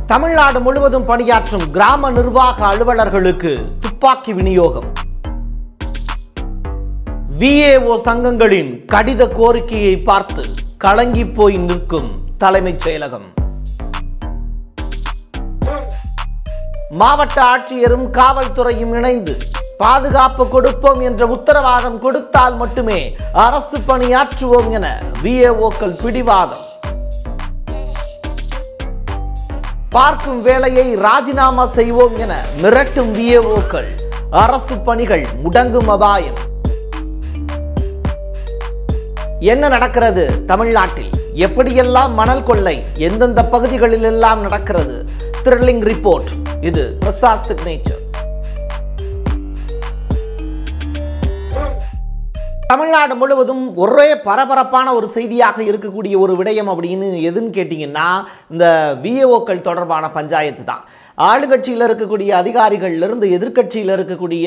தமிழ்நாடு முழுவதும் பணியாற்றும் கிராம நிர்வாக அலுவலர்களுக்கு துப்பாக்கி விநியோகம் விஏஓ சங்கங்களின் கடித கோரிக்கையை பார்த்து கலங்கி போய் நிற்கும் தலைமைச் செயலகம் மாவட்ட ஆட்சியரும் காவல்துறையும் இணைந்து பாதுகாப்பு கொடுப்போம் என்ற உத்தரவாதம் கொடுத்தால் மட்டுமே அரசு பணியாற்றுவோம் என விஏஓக்கள் பிடிவாதம் பார்க்கும் வேலையை ராஜினாமா செய்வோம் என மிரட்டும் விஏஓக்கள் அரசு பணிகள் முடங்கும் அபாயம் என்ன நடக்கிறது தமிழ்நாட்டில் எப்படியெல்லாம் மணல் கொள்ளை எந்தெந்த பகுதிகளில் எல்லாம் நடக்கிறது த்ரில்லிங் ரிப்போர்ட் இது பிரசாத் சிக்னேச்சர் தமிழ்நாடு முழுவதும் ஒரே பரபரப்பான ஒரு செய்தியாக இருக்கக்கூடிய ஒரு விடயம் அப்படின்னு எதுன்னு கேட்டிங்கன்னா இந்த விஏஓக்கள் தொடர்பான பஞ்சாயத்து தான் ஆளுங்கட்சியில் இருக்கக்கூடிய அதிகாரிகள்லேருந்து எதிர்க்கட்சியில் இருக்கக்கூடிய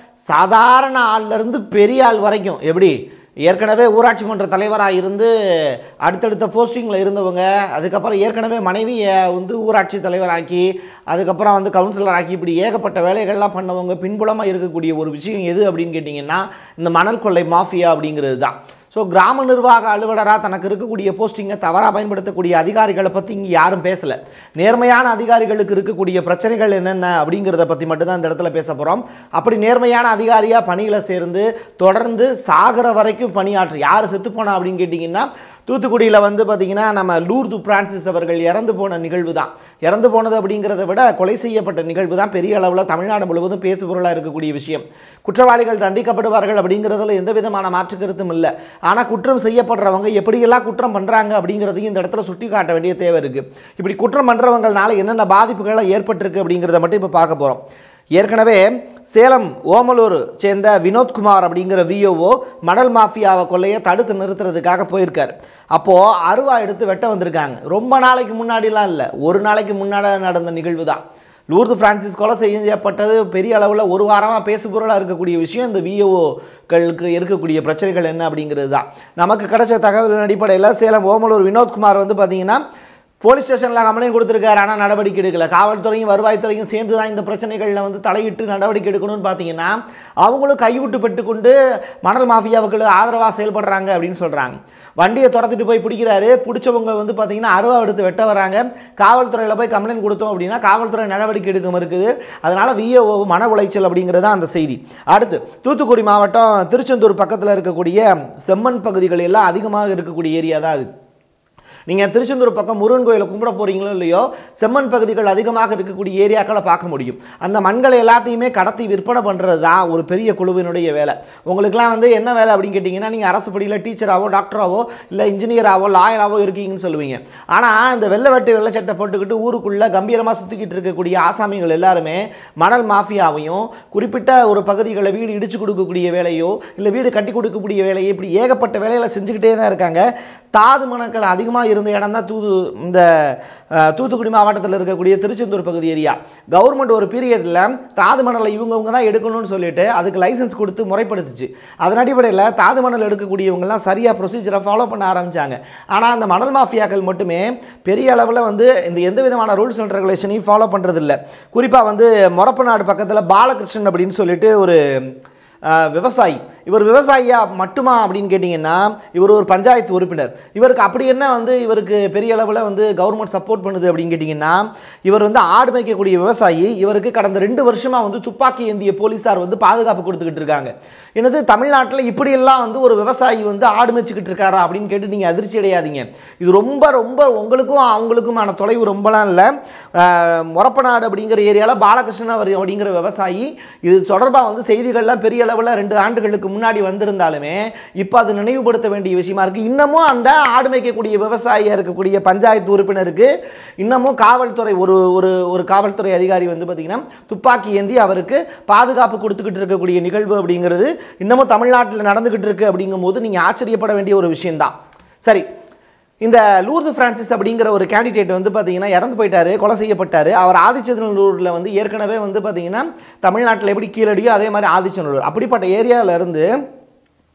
சாதாரண ஆள்லேருந்து பெரிய ஆள் வரைக்கும் எப்படி ஏற்கனவே ஊராட்சி மன்ற தலைவராக இருந்து அடுத்தடுத்த போஸ்டிங்கில் இருந்தவங்க அதுக்கப்புறம் ஏற்கனவே மனைவியை வந்து ஊராட்சி தலைவராக்கி அதுக்கப்புறம் வந்து கவுன்சிலர் ஆக்கி இப்படி ஏகப்பட்ட வேலைகள்லாம் பண்ணவங்க பின்புலமாக இருக்கக்கூடிய ஒரு விஷயம் எது அப்படின்னு கேட்டிங்கன்னா இந்த மணல் கொள்ளை மாஃபியா அப்படிங்கிறது தான் ஸோ கிராம நிர்வாக அலுவலராக தனக்கு இருக்கக்கூடிய போஸ்டிங்கை தவறாக பயன்படுத்தக்கூடிய அதிகாரிகளை பற்றி இங்கே யாரும் பேசலை நேர்மையான அதிகாரிகளுக்கு இருக்கக்கூடிய பிரச்சனைகள் என்னென்ன அப்படிங்கிறத பற்றி மட்டும்தான் இந்த இடத்துல பேச போகிறோம் அப்படி நேர்மையான அதிகாரியாக பணியில் சேர்ந்து தொடர்ந்து சாகிற வரைக்கும் பணியாற்று யார் செத்து போனா அப்படின்னு கேட்டிங்கன்னா தூத்துக்குடியில் வந்து பார்த்திங்கன்னா நம்ம லூர்து பிரான்சிஸ் அவர்கள் இறந்து போன நிகழ்வு தான் இறந்து போனது அப்படிங்கிறத விட கொலை செய்யப்பட்ட நிகழ்வு தான் பெரிய அளவில் தமிழ்நாடு முழுவதும் பேசுபொருளாக இருக்கக்கூடிய விஷயம் குற்றவாளிகள் தண்டிக்கப்படுவார்கள் அப்படிங்கிறதுல எந்த விதமான மாற்று கருத்தும் இல்லை ஆனால் குற்றம் செய்யப்படுறவங்க எப்படியெல்லாம் குற்றம் பண்ணுறாங்க அப்படிங்கிறதையும் இந்த இடத்துல சுட்டி காட்ட வேண்டிய தேவை இருக்குது இப்படி குற்றம் பண்ணுறவங்களால என்னென்ன பாதிப்புகள்லாம் ஏற்பட்டிருக்கு அப்படிங்கிறத மட்டும் இப்போ பார்க்க போகிறோம் ஏற்கனவே சேலம் ஓமலூர் சேர்ந்த வினோத்குமார் அப்படிங்கிற விஓஓ மணல் மாஃபியாவை கொள்ளையை தடுத்து நிறுத்துறதுக்காக போயிருக்காரு அப்போது அருவா எடுத்து வெட்ட வந்திருக்காங்க ரொம்ப நாளைக்கு முன்னாடிலாம் இல்லை ஒரு நாளைக்கு முன்னாடி நடந்த நிகழ்வு தான் லூர்து பிரான்சிஸ் கொலை செய்யப்பட்டது பெரிய அளவில் ஒரு வாரமாக பேசுபொருளாக இருக்கக்கூடிய விஷயம் இந்த விஓக்களுக்கு இருக்கக்கூடிய பிரச்சனைகள் என்ன அப்படிங்கிறது தான் நமக்கு கிடைச்ச தகவலின் அடிப்படையில் சேலம் ஓமலூர் வினோத்குமார் வந்து பார்த்திங்கன்னா போலீஸ் ஸ்டேஷனில் கம்ப்ளைண்ட் கொடுத்துருக்காரு ஆனால் நடவடிக்கை எடுக்கல காவல்துறையும் வருவாய்த்துறையும் சேர்ந்து தான் இந்த பிரச்சனைகளில் வந்து தலையிட்டு நடவடிக்கை எடுக்கணும்னு பார்த்தீங்கன்னா அவங்களும் கைவிட்டு பெற்றுக்கொண்டு மணல் மாஃபியாவுக்கு ஆதரவாக செயல்படுறாங்க அப்படின்னு சொல்கிறாங்க வண்டியை துரத்திட்டு போய் பிடிக்கிறாரு பிடிச்சவங்க வந்து பார்த்தீங்கன்னா அருவா எடுத்து வெட்ட வராங்க காவல்துறையில் போய் கம்ப்ளைண்ட் கொடுத்தோம் அப்படின்னா காவல்துறை நடவடிக்கை எடுக்க இருக்குது அதனால் விஏஓ மன உளைச்சல் அப்படிங்கிறது தான் அந்த செய்தி அடுத்து தூத்துக்குடி மாவட்டம் திருச்செந்தூர் பக்கத்தில் இருக்கக்கூடிய செம்மண் பகுதிகள் எல்லாம் அதிகமாக இருக்கக்கூடிய ஏரியா தான் அது நீங்கள் திருச்செந்தூர் பக்கம் முருகன் கோயிலை கும்பிட போகிறீங்களோ இல்லையோ செம்மண் பகுதிகள் அதிகமாக இருக்கக்கூடிய ஏரியாக்களை பார்க்க முடியும் அந்த மண்களை எல்லாத்தையுமே கடத்தி விற்பனை பண்ணுறது தான் ஒரு பெரிய குழுவினுடைய வேலை உங்களுக்குலாம் வந்து என்ன வேலை அப்படின்னு கேட்டிங்கன்னா நீங்கள் அரசு படியில் டீச்சராகவோ டாக்டராகவோ இல்லை இன்ஜினியராகவோ லாயராகவோ இருக்கீங்கன்னு சொல்லுவீங்க ஆனால் இந்த வெள்ளை வெட்டு வெள்ளை சட்டை போட்டுக்கிட்டு ஊருக்குள்ளே கம்பீரமாக சுற்றிக்கிட்டு இருக்கக்கூடிய ஆசாமிகள் எல்லாருமே மணல் மாஃபியாவையும் குறிப்பிட்ட ஒரு பகுதிகளை வீடு இடிச்சு கொடுக்கக்கூடிய வேலையோ இல்லை வீடு கட்டி கொடுக்கக்கூடிய வேலையோ இப்படி ஏகப்பட்ட வேலைகளை செஞ்சுக்கிட்டே தான் இருக்காங்க தாது மணக்கள் அதிகமாக இருந்த இடம் தான் தூது இந்த அஹ், தூத்துக்குடி மாவட்டத்தில் இருக்கக்கூடிய திருச்செந்தூர் பகுதி ஏரியா கவர்மெண்ட் ஒரு பீரியடில் தாது மணலை இவங்கவுங்க தான் எடுக்கணும்னு சொல்லிட்டு அதுக்கு லைசன்ஸ் கொடுத்து முறைப்படுத்துச்சு அதன் அடிப்படையில் தாது மணல் எடுக்கக்கூடியவங்கலாம் சரியாக ப்ரொசீஜரை ஃபாலோ பண்ண ஆரம்பித்தாங்க ஆனால் அந்த மணல் மாஃபியாக்கள் மட்டுமே பெரிய அளவில் வந்து இந்த எந்த விதமான ரூல்ஸ் அண்ட் ரெகுலேஷனையும் ஃபாலோ பண்ணுறதில்ல குறிப்பாக வந்து மொரப்பநாடு பக்கத்தில் பாலகிருஷ்ணன் அப்படின்னு சொல்லிட்டு ஒரு அஹ், விவசாயி இவர் விவசாயியா மட்டுமா அப்படின்னு கேட்டிங்கன்னா இவர் ஒரு பஞ்சாயத்து உறுப்பினர் இவருக்கு அப்படி என்ன வந்து இவருக்கு பெரிய அளவில் வந்து கவர்மெண்ட் சப்போர்ட் பண்ணுது அப்படின்னு கேட்டிங்கன்னா இவர் வந்து ஆடு மேய்க்கக்கூடிய விவசாயி இவருக்கு கடந்த ரெண்டு வருஷமாக வந்து துப்பாக்கி ஏந்திய போலீஸார் வந்து பாதுகாப்பு கொடுத்துக்கிட்டு இருக்காங்க எனது தமிழ்நாட்டில் இப்படியெல்லாம் வந்து ஒரு விவசாயி வந்து ஆடு மேய்ச்சிக்கிட்டு இருக்காரா அப்படின்னு கேட்டு நீங்கள் அதிர்ச்சி அடையாதீங்க இது ரொம்ப ரொம்ப உங்களுக்கும் அவங்களுக்குமான தொலைவு ரொம்பலாம் இல்லை மொரப்பநாடு அப்படிங்கிற ஏரியாவில் பாலகிருஷ்ணன் அவர் அப்படிங்கிற விவசாயி இது தொடர்பாக வந்து செய்திகள்லாம் பெரிய அளவில் ரெண்டு ஆண்டுகளுக்கு முன்னாடி வந்திருந்தாலுமே இப்போ அது நினைவுபடுத்த வேண்டிய விஷயமா இருக்குது இன்னமும் அந்த ஆடு மேய்க்கக்கூடிய விவசாயியாக இருக்கக்கூடிய பஞ்சாயத்து உறுப்பினருக்கு இன்னமும் காவல்துறை ஒரு ஒரு ஒரு காவல்துறை அதிகாரி வந்து பார்த்திங்கன்னா துப்பாக்கி ஏந்தி அவருக்கு பாதுகாப்பு கொடுத்துக்கிட்டு இருக்கக்கூடிய நிகழ்வு அப்படிங்கிறது இன்னமும் தமிழ்நாட்டில் நடந்துக்கிட்டு இருக்கு அப்படிங்கும்போது நீங்கள் ஆச்சரியப்பட வேண்டிய ஒரு விஷயம்தான் சரி இந்த லூர்து பிரான்சிஸ் அப்படிங்கிற ஒரு கேண்டிடேட் வந்து பார்த்தீங்கன்னா இறந்து போயிட்டாரு கொலை செய்யப்பட்டார் அவர் ஆதிச்சநல்லூரில் வந்து ஏற்கனவே வந்து பார்த்தீங்கன்னா தமிழ்நாட்டில் எப்படி கீழடியோ அதே மாதிரி ஆதிச்சநல்லூர் அப்படிப்பட்ட ஏரியாவில் இருந்து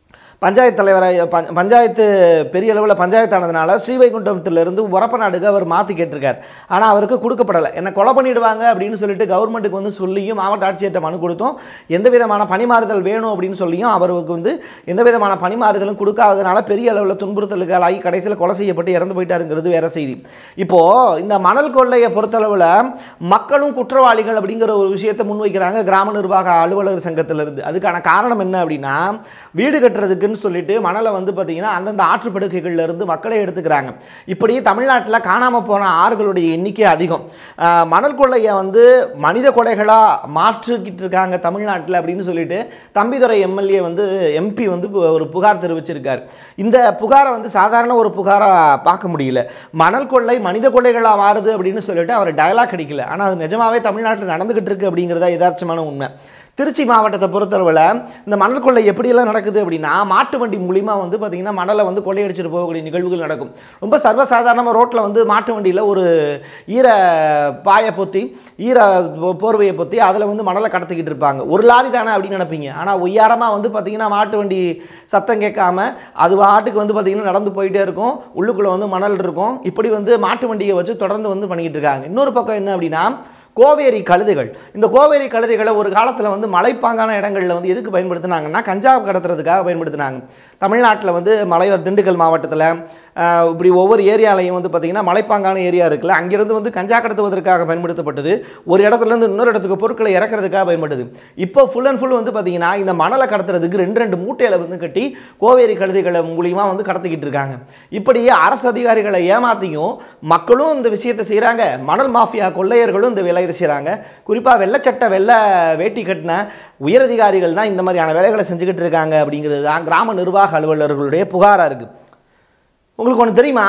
பஞ்சாயத்து தலைவராக பஞ் பஞ்சாயத்து பெரிய அளவில் பஞ்சாயத்து ஆனதுனால ஸ்ரீவைகுண்டத்திலிருந்து உரப்பநாடுக்கு அவர் மாற்றி கேட்டிருக்கார் ஆனால் அவருக்கு கொடுக்கப்படலை என்ன கொலை பண்ணிடுவாங்க அப்படின்னு சொல்லிட்டு கவர்மெண்ட்டுக்கு வந்து சொல்லியும் மாவட்ட ஆட்சியர்கிட்ட மனு கொடுத்தோம் எந்த விதமான பணிமாறுதல் வேணும் அப்படின்னு சொல்லியும் அவருக்கு வந்து எந்த விதமான பணிமாறுதலும் கொடுக்காததுனால பெரிய அளவில் துன்புறுத்தலுக்கு ஆகி கடைசியில் கொலை செய்யப்பட்டு இறந்து போயிட்டாருங்கிறது வேற செய்தி இப்போது இந்த மணல் கொள்ளையை பொறுத்தளவில் மக்களும் குற்றவாளிகள் அப்படிங்கிற ஒரு விஷயத்தை முன்வைக்கிறாங்க கிராம நிர்வாக அலுவலர் சங்கத்திலிருந்து அதுக்கான காரணம் என்ன அப்படின்னா வீடு கட்டுறதுக்குன்னு சொல்லிட்டு மணலை வந்து பார்த்தீங்கன்னா அந்தந்த ஆற்றுப்படுக்கைகள்ல இருந்து மக்களை எடுத்துக்கிறாங்க இப்படி தமிழ்நாட்டில் காணாமல் போன ஆறுகளுடைய எண்ணிக்கை அதிகம் ஆஹ் மணல் கொள்ளையை வந்து மனித கொலைகளாக மாற்றிக்கிட்டு இருக்காங்க தமிழ்நாட்டில் அப்படின்னு சொல்லிட்டு தம்பிதுரை எம்எல்ஏ வந்து எம்பி வந்து பு- ஒரு புகார் தெரிவிச்சிருக்கார் இந்த புகாரை வந்து சாதாரண ஒரு புகாராக பார்க்க முடியல மணல் கொள்ளை மனித கொள்ளைகளாக மாறுது அப்படின்னு சொல்லிட்டு அவர் டயலாக் அடிக்கல ஆனால் அது நிஜமாவே தமிழ்நாட்டில் நடந்துகிட்டு இருக்கு அப்படிங்கிறதா யதார்த்தமான உண்மை திருச்சி மாவட்டத்தை பொறுத்தளவில் இந்த மணல் கொள்ளை எப்படியெல்லாம் நடக்குது அப்படின்னா மாட்டு வண்டி மூலிமா வந்து பார்த்திங்கன்னா மணலை வந்து கொள்ளையடிச்சிட்டு போகக்கூடிய நிகழ்வுகள் நடக்கும் ரொம்ப சர்வசாதாரணமாக ரோட்டில் வந்து மாட்டு வண்டியில் ஒரு ஈர பாயை பொத்தி ஈர போ- போர்வையை பொத்தி அதில் வந்து மணலை கடத்திக்கிட்டு இருப்பாங்க ஒரு லாரி தானே அப்படின்னு நினைப்பீங்க ஆனால் ஒய்யாரமாக வந்து பார்த்திங்கன்னா மாட்டு வண்டி சத்தம் கேட்காம அது பாட்டுக்கு வந்து பார்த்திங்கன்னா நடந்து போயிட்டே இருக்கும் உள்ளுக்குள்ளே வந்து மணல் இருக்கும் இப்படி வந்து மாட்டு வண்டியை வச்சு தொடர்ந்து வந்து பண்ணிக்கிட்டு இருக்காங்க இன்னொரு பக்கம் என்ன அப்படின்னா கோவேரி கழுதைகள் இந்த கோவேரி கழுதைகளை ஒரு காலத்தில் வந்து மலைப்பாங்கான இடங்களில் வந்து எதுக்கு பயன்படுத்தினாங்கன்னா கஞ்சா கடத்துறதுக்காக பயன்படுத்தினாங்க தமிழ்நாட்டில் வந்து மலையோர் திண்டுக்கல் மாவட்டத்தில் ஆஹ், இப்படி ஒவ்வொரு ஏரியாலையும் வந்து பார்த்திங்கன்னா மலைப்பாங்கான ஏரியா இருக்குல்ல அங்கிருந்து வந்து கஞ்சா கடத்துவதற்காக பயன்படுத்தப்பட்டது ஒரு இடத்துலேருந்து இன்னொரு இடத்துக்கு பொருட்களை இறக்குறதுக்காக பயன்படுது இப்போ ஃபுல் அண்ட் ஃபுல் வந்து பார்த்திங்கன்னா இந்த மணலை கடத்துறதுக்கு ரெண்டு ரெண்டு மூட்டையில் வந்து கட்டி கோவேரி கழுதைகளை மூலியமாக வந்து கடத்திக்கிட்டு இருக்காங்க இப்படி அரசு அதிகாரிகளை ஏமாத்தியும் மக்களும் இந்த விஷயத்தை செய்கிறாங்க மணல் மாஃபியா கொள்ளையர்களும் இந்த வேலையை செய்கிறாங்க குறிப்பாக வெள்ளச்சட்டை வெள்ளை வேட்டி கட்டின உயரதிகாரிகள் தான் இந்த மாதிரியான வேலைகளை செஞ்சுக்கிட்டு இருக்காங்க அப்படிங்கிறது தான் கிராம நிர்வாக அலுவலர்களுடைய புகாராக இருக்குது உங்களுக்கு ஒன்று தெரியுமா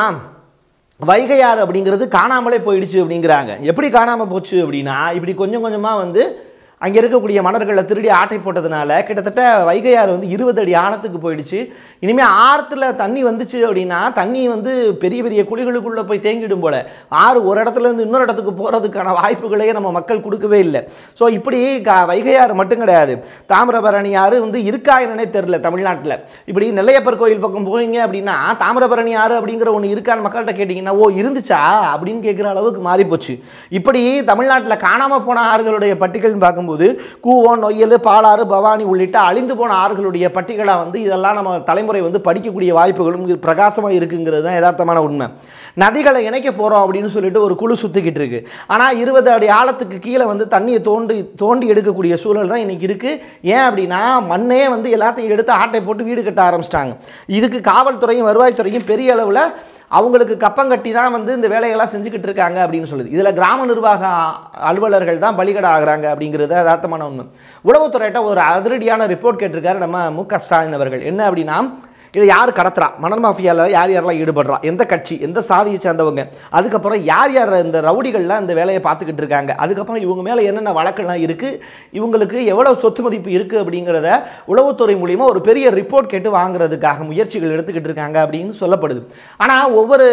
வைகையாறு அப்படிங்கிறது காணாமலே போயிடுச்சு அப்படிங்கிறாங்க எப்படி காணாமல் போச்சு அப்படின்னா இப்படி கொஞ்சம் கொஞ்சமாக வந்து அங்கே இருக்கக்கூடிய மணல்களை திருடி ஆட்டை போட்டதுனால கிட்டத்தட்ட வைகையாறு வந்து இருபது அடி ஆழத்துக்கு போயிடுச்சு இனிமேல் ஆற்றுல தண்ணி வந்துச்சு அப்படின்னா தண்ணி வந்து பெரிய பெரிய குழிகளுக்குள்ளே போய் தேங்கிடும் போல ஆறு ஒரு இடத்துல இருந்து இன்னொரு இடத்துக்கு போகிறதுக்கான வாய்ப்புகளையே நம்ம மக்கள் கொடுக்கவே இல்லை ஸோ இப்படி க வைகையாறு மட்டும் கிடையாது தாமிரபரணி ஆறு வந்து இருக்கா என்னன்னே தெரில தமிழ்நாட்டில் இப்படி நெல்லையப்பர் கோயில் பக்கம் போனீங்க அப்படின்னா தாமிரபரணி ஆறு அப்படிங்கிற ஒன்று இருக்கான்னு மக்கள்கிட்ட கேட்டிங்கன்னா ஓ இருந்துச்சா அப்படின்னு கேட்குற அளவுக்கு மாறி போச்சு இப்படி தமிழ்நாட்டில் காணாமல் போன ஆறுகளுடைய பட்டியல்னு பார்க்கும்போது கூவம் நொய்யல் பாலாறு பவானி உள்ளிட்ட அழிந்து போன ஆறுகளுடைய பட்டியலை வந்து இதெல்லாம் நம்ம தலைமுறை வந்து படிக்கக்கூடிய வாய்ப்புகளும் பிரகாசமாக இருக்குங்கிறது தான் யதார்த்தமான உண்மை நதிகளை இணைக்க போகிறோம் அப்படின்னு சொல்லிட்டு ஒரு குழு சுற்றிக்கிட்டு இருக்கு ஆனால் இருபது அடி ஆழத்துக்கு கீழே வந்து தண்ணியை தோண்டி தோண்டி எடுக்கக்கூடிய சூழல் தான் இன்றைக்கி இருக்குது ஏன் அப்படின்னா மண்ணே வந்து எல்லாத்தையும் எடுத்து ஆட்டை போட்டு வீடு கட்ட ஆரம்பிச்சிட்டாங்க இதுக்கு காவல்துறையும் வருவாய்த்துறையும் பெரிய அளவில் அவங்களுக்கு கப்பம் கட்டி தான் வந்து இந்த வேலையெல்லாம் செஞ்சுக்கிட்டு இருக்காங்க அப்படின்னு சொல்லுது இதில் கிராம நிர்வாக அலுவலர்கள் தான் பலிகடை ஆகுறாங்க அப்படிங்கிறது யதார்த்தமான ஒன்று உளவுத்துறையிட்ட ஒரு அதிரடியான ரிப்போர்ட் கேட்டிருக்காரு நம்ம மு க ஸ்டாலின் அவர்கள் என்ன அப்படின்னா இதை யார் கடத்துறா மணல் மாஃபியாவில் யார் யாரெல்லாம் ஈடுபடுறா எந்த கட்சி எந்த சாதியை சேர்ந்தவங்க அதுக்கப்புறம் யார் யார் இந்த ரவுடிகள்லாம் இந்த வேலையை பார்த்துக்கிட்டு இருக்காங்க அதுக்கப்புறம் இவங்க மேலே என்னென்ன வழக்கெல்லாம் இருக்குது இவங்களுக்கு எவ்வளோ சொத்து மதிப்பு இருக்குது அப்படிங்கிறத உளவுத்துறை மூலிமா ஒரு பெரிய ரிப்போர்ட் கேட்டு வாங்குறதுக்காக முயற்சிகள் எடுத்துக்கிட்டு இருக்காங்க அப்படின்னு சொல்லப்படுது ஆனால் ஒவ்வொரு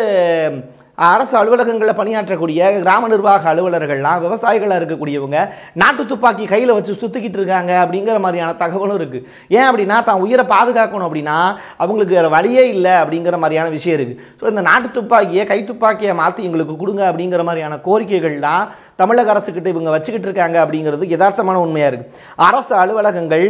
அரசு அலுவலகங்களில் பணியாற்றக்கூடிய கிராம நிர்வாக அலுவலர்கள்லாம் விவசாயிகளாக இருக்கக்கூடியவங்க நாட்டு துப்பாக்கி கையில் வச்சு சுற்றிக்கிட்டு இருக்காங்க அப்படிங்கிற மாதிரியான தகவலும் இருக்குது ஏன் அப்படின்னா தான் உயிரை பாதுகாக்கணும் அப்படின்னா அவங்களுக்கு வேறு வழியே இல்லை அப்படிங்கிற மாதிரியான விஷயம் இருக்குது ஸோ இந்த நாட்டு துப்பாக்கியை கை துப்பாக்கியை மாற்றி எங்களுக்கு கொடுங்க அப்படிங்கிற மாதிரியான கோரிக்கைகள்லாம் தமிழக அரசுக்கிட்ட இவங்க வச்சுக்கிட்டு இருக்காங்க அப்படிங்கிறது யதார்த்தமான உண்மையாக இருக்குது அரசு அலுவலகங்கள்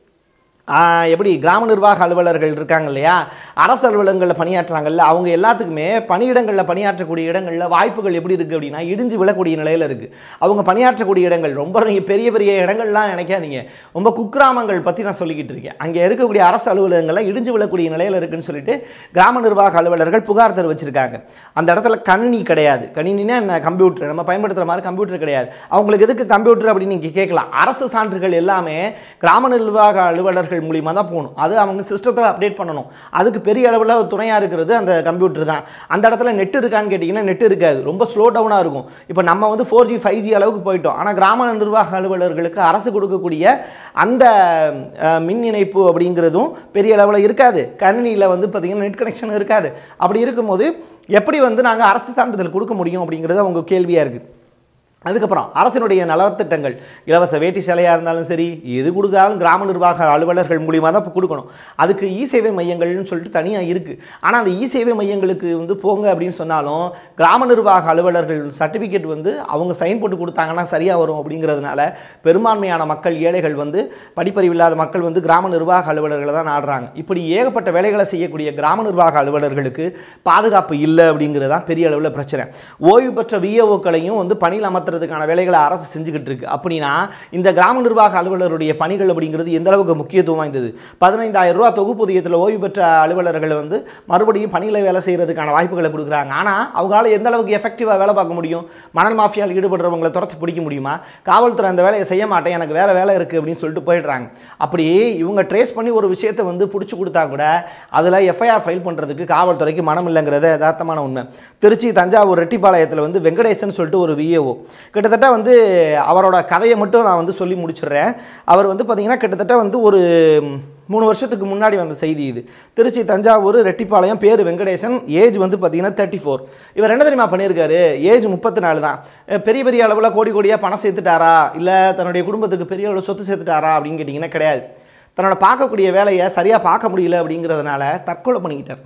ஆஹ் எப்படி கிராம நிர்வாக அலுவலர்கள் இருக்காங்க இல்லையா அரசு அலுவலகங்களில் பணியாற்றுறாங்கல்ல அவங்க எல்லாத்துக்குமே பணியிடங்களில் பணியாற்றக்கூடிய இடங்களில் வாய்ப்புகள் எப்படி இருக்குது அப்படின்னா இடிஞ்சு விழக்கூடிய நிலையில் இருக்குது அவங்க பணியாற்றக்கூடிய இடங்கள் ரொம்ப நீங்க பெரிய பெரிய இடங்கள்லாம் நினைக்காதீங்க ரொம்ப குக்கிராமங்கள் பற்றி நான் சொல்லிக்கிட்டு இருக்கேன் அங்கே இருக்கக்கூடிய அரசு அலுவலகங்களில் இடிஞ்சு விழக்கூடிய நிலையில் இருக்குன்னு சொல்லிட்டு கிராம நிர்வாக அலுவலர்கள் புகார் தெரிவிச்சிருக்காங்க அந்த இடத்துல கணினி கிடையாது கணினினா என்ன கம்ப்யூட்டர் நம்ம பயன்படுத்துகிற மாதிரி கம்ப்யூட்டர் கிடையாது அவங்களுக்கு எதுக்கு கம்ப்யூட்டர் அப்படின்னு நீங்கள் கேட்கலாம் அரசு சான்றுகள் எல்லாமே கிராம நிர்வாக அலுவலர்கள் மூலியமாக தான் போகணும் அது அவங்க சிஸ்டத்தில் அப்டேட் பண்ணணும் அதுக்கு பெரிய அளவில் துணையாக இருக்கிறது அந்த கம்ப்யூட்டர் தான் அந்த இடத்துல நெட் இருக்கான்னு கேட்டிங்கன்னா நெட் இருக்காது ரொம்ப ஸ்லோ டவுனாக இருக்கும் இப்போ நம்ம வந்து ஃபோர் ஜி ஃபைவ் ஜி அளவுக்கு போயிட்டோம் ஆனால் கிராம நிர்வாக அலுவலர்களுக்கு அரசு கொடுக்கக்கூடிய அந்த அஹ், மின் இணைப்பு அப்படிங்கிறதும் பெரிய அளவில் இருக்காது கணினியில் வந்து பார்த்திங்கன்னா நெட் கனெக்ஷன் இருக்காது அப்படி இருக்கும்போது எப்படி வந்து நாங்கள் அரசு சான்றிதழ் கொடுக்க முடியும் அப்படிங்கிறது அவங்க கேள்வியாக இருக்குது அதுக்கப்புறம் அரசினுடைய நலத்திட்டங்கள் இலவச வேட்டி சேலையாக இருந்தாலும் சரி எது கொடுத்தாலும் கிராம நிர்வாக அலுவலர்கள் மூலியமாக தான் இப்போ கொடுக்கணும் அதுக்கு இ சேவை மையங்கள்னு சொல்லிட்டு தனியாக இருக்குது ஆனால் அந்த இ சேவை மையங்களுக்கு வந்து போங்க அப்படின்னு சொன்னாலும் கிராம நிர்வாக அலுவலர்கள் சர்டிஃபிகேட் வந்து அவங்க சைன் போட்டு கொடுத்தாங்கன்னா சரியாக வரும் அப்படிங்கிறதுனால பெரும்பான்மையான மக்கள் ஏழைகள் வந்து படிப்பறிவு இல்லாத மக்கள் வந்து கிராம நிர்வாக அலுவலர்களை தான் நாடுறாங்க இப்படி ஏகப்பட்ட வேலைகளை செய்யக்கூடிய கிராம நிர்வாக அலுவலர்களுக்கு பாதுகாப்பு இல்லை அப்படிங்கிறது தான் பெரிய அளவில் பிரச்சனை ஓய்வு பெற்ற விஏஓக்களையும் வந்து பணியில் அமர்த்துறதுக்கான வேலைகளை அரசு செஞ்சுக்கிட்டு இருக்கு அப்படின்னா இந்த கிராம நிர்வாக அலுவலருடைய பணிகள் அப்படிங்கிறது எந்த அளவுக்கு முக்கியத்துவம் வாய்ந்தது பதினைந்தாயிரம் ரூபா தொகுப்பூதியத்தில் ஓய்வு பெற்ற அலுவலர்கள் வந்து மறுபடியும் பணியில் வேலை செய்கிறதுக்கான வாய்ப்புகளை கொடுக்குறாங்க ஆனால் அவங்களால எந்த அளவுக்கு எஃபெக்டிவாக வேலை பார்க்க முடியும் மணல் மாஃபியாவில் ஈடுபடுறவங்களை துரத்தி பிடிக்க முடியுமா காவல்துறை அந்த வேலையை செய்ய மாட்டேன் எனக்கு வேறு வேலை இருக்குது அப்படின்னு சொல்லிட்டு போயிடுறாங்க அப்படி இவங்க ட்ரேஸ் பண்ணி ஒரு விஷயத்தை வந்து பிடிச்சி கொடுத்தா கூட அதில் எஃப்ஐஆர் ஃபைல் பண்ணுறதுக்கு காவல்துறைக்கு மனம் இல்லைங்கிறது யதார்த்தமான உண்மை திருச்சி தஞ்சாவூர் ரெட்டிப்பாளையத்தில் வந்து வெங்கடேசன் சொல்லிட்டு ஒரு விஏஓ கிட்டத்தட்ட வந்து அவரோட கதையை மட்டும் நான் வந்து சொல்லி முடிச்சிடுறேன் அவர் வந்து பார்த்திங்கன்னா கிட்டத்தட்ட வந்து ஒரு மூணு வருஷத்துக்கு முன்னாடி வந்த செய்தி இது திருச்சி தஞ்சாவூர் ரெட்டிப்பாளையம் பேர் வெங்கடேசன் ஏஜ் வந்து பார்த்தீங்கன்னா தேர்ட்டி ஃபோர் இவர் என்ன தெரியுமா பண்ணியிருக்காரு ஏஜ் முப்பத்தி நாலு தான் அஹ் பெரிய பெரிய அளவில் கோடி கோடியாக பணம் சேர்த்துட்டாரா இல்லை தன்னுடைய குடும்பத்துக்கு பெரிய அளவு சொத்து சேர்த்துட்டாரா அப்படின்னு கேட்டிங்கன்னா கிடையாது தன்னோட பார்க்கக்கூடிய வேலையை சரியாக பார்க்க முடியல அப்படிங்கிறதுனால தற்கொலை பண்ணிக்கிட்டார்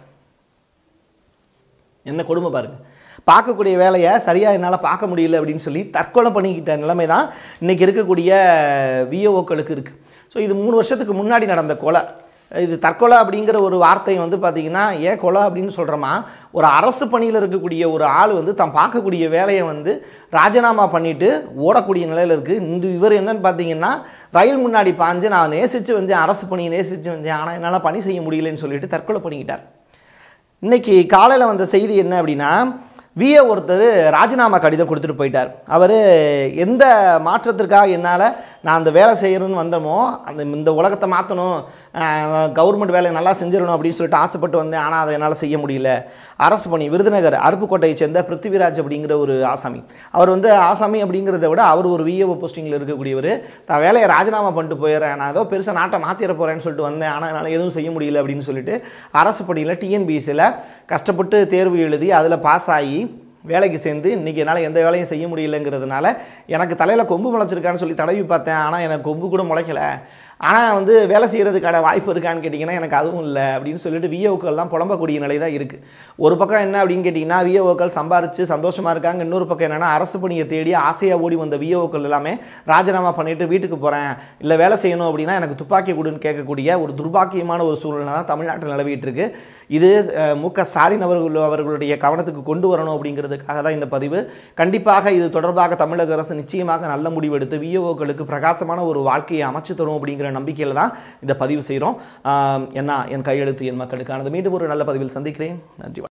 என்ன கொடுமை பாருங்க பார்க்கக்கூடிய வேலையை சரியாக என்னால் பார்க்க முடியல அப்படின்னு சொல்லி தற்கொலை பண்ணிக்கிட்ட நிலைமை தான் இன்றைக்கி இருக்கக்கூடிய விஓக்களுக்கு இருக்குது ஸோ இது மூணு வருஷத்துக்கு முன்னாடி நடந்த கொலை இது தற்கொலை அப்படிங்கிற ஒரு வார்த்தை வந்து பார்த்திங்கன்னா ஏன் கொலை அப்படின்னு சொல்கிறோமா ஒரு அரசு பணியில் இருக்கக்கூடிய ஒரு ஆள் வந்து தான் பார்க்கக்கூடிய வேலையை வந்து ராஜினாமா பண்ணிட்டு ஓடக்கூடிய நிலையில் இருக்குது இந்த இவர் என்னன்னு பார்த்தீங்கன்னா ரயில் முன்னாடி பாஞ்சு நான் நேசித்து வந்தேன் அரசு பணியை நேசித்து வந்தேன் ஆனால் என்னால் பணி செய்ய முடியலன்னு சொல்லிட்டு தற்கொலை பண்ணிக்கிட்டார் இன்னைக்கு காலையில் வந்த செய்தி என்ன அப்படின்னா விஏ ஒருத்தர் ராஜினாமா கடிதம் கொடுத்துட்டு போயிட்டார் அவர் எந்த மாற்றத்திற்காக என்னால் நான் அந்த வேலை செய்யணும்னு வந்தோமோ அந்த இந்த உலகத்தை மாற்றணும் கவர்மெண்ட் வேலையை நல்லா செஞ்சிடணும் அப்படின்னு சொல்லிட்டு ஆசைப்பட்டு வந்தேன் ஆனால் அதை என்னால் செய்ய முடியல அரசு பணி விருதுநகர் அருப்புக்கோட்டையை சேர்ந்த பிருத்திவிராஜ் அப்படிங்கிற ஒரு ஆசாமி அவர் வந்து ஆசாமி அப்படிங்கிறத விட அவர் ஒரு விஏஓ போஸ்டிங்கில் இருக்கக்கூடியவர் தான் வேலையை ராஜினாமா பண்ணிட்டு போயிடுறேன் நான் ஏதோ பெருசாக நாட்டை மாற்றிட போகிறேன்னு சொல்லிட்டு வந்தேன் ஆனால் என்னால் எதுவும் செய்ய முடியல அப்படின்னு சொல்லிட்டு அரசு பணியில் டிஎன்பிஎஸ்சியில் கஷ்டப்பட்டு தேர்வு எழுதி அதில் பாஸ் ஆகி வேலைக்கு சேர்ந்து இன்றைக்கி என்னால் எந்த வேலையும் செய்ய முடியலங்கிறதுனால எனக்கு தலையில் கொம்பு முளைச்சிருக்கான்னு சொல்லி தடவி பார்த்தேன் ஆனால் எனக்கு கொம்பு கூட முளைக்கல ஆனால் வந்து வேலை செய்கிறதுக்கான வாய்ப்பு இருக்கான்னு கேட்டிங்கன்னா எனக்கு அதுவும் இல்லை அப்படின்னு சொல்லிட்டு விஏஓக்கள்லாம் புலம்பக்கூடிய நிலை தான் இருக்குது ஒரு பக்கம் என்ன அப்படின்னு கேட்டிங்கன்னா விஏஓக்கள் சம்பாரித்து சந்தோஷமாக இருக்காங்க இன்னொரு பக்கம் என்னென்னா அரசு பணியை தேடி ஆசையாக ஓடி வந்த விஏஓக்கள் எல்லாமே ராஜினாமா பண்ணிவிட்டு வீட்டுக்கு போகிறேன் இல்லை வேலை செய்யணும் அப்படின்னா எனக்கு துப்பாக்கி கொடுன்னு கேட்கக்கூடிய ஒரு துர்பாக்கியமான ஒரு சூழ்நிலை தான் தமிழ்நாட்டில் நிலவிட்டு இருக்கு இது அஹ், மு க ஸ்டாலின் அவர்கள் அவர்களுடைய கவனத்துக்கு கொண்டு வரணும் அப்படிங்கிறதுக்காக தான் இந்த பதிவு கண்டிப்பாக இது தொடர்பாக தமிழக அரசு நிச்சயமாக நல்ல முடிவெடுத்து விஓக்களுக்கு பிரகாசமான ஒரு வாழ்க்கையை அமைச்சு தரும் அப்படிங்கிற நம்பிக்கையில் தான் இந்த பதிவு செய்கிறோம் என்ன என் கையெழுத்து என் மக்களுக்கானது மீண்டும் ஒரு நல்ல பதிவில் சந்திக்கிறேன் நன்றி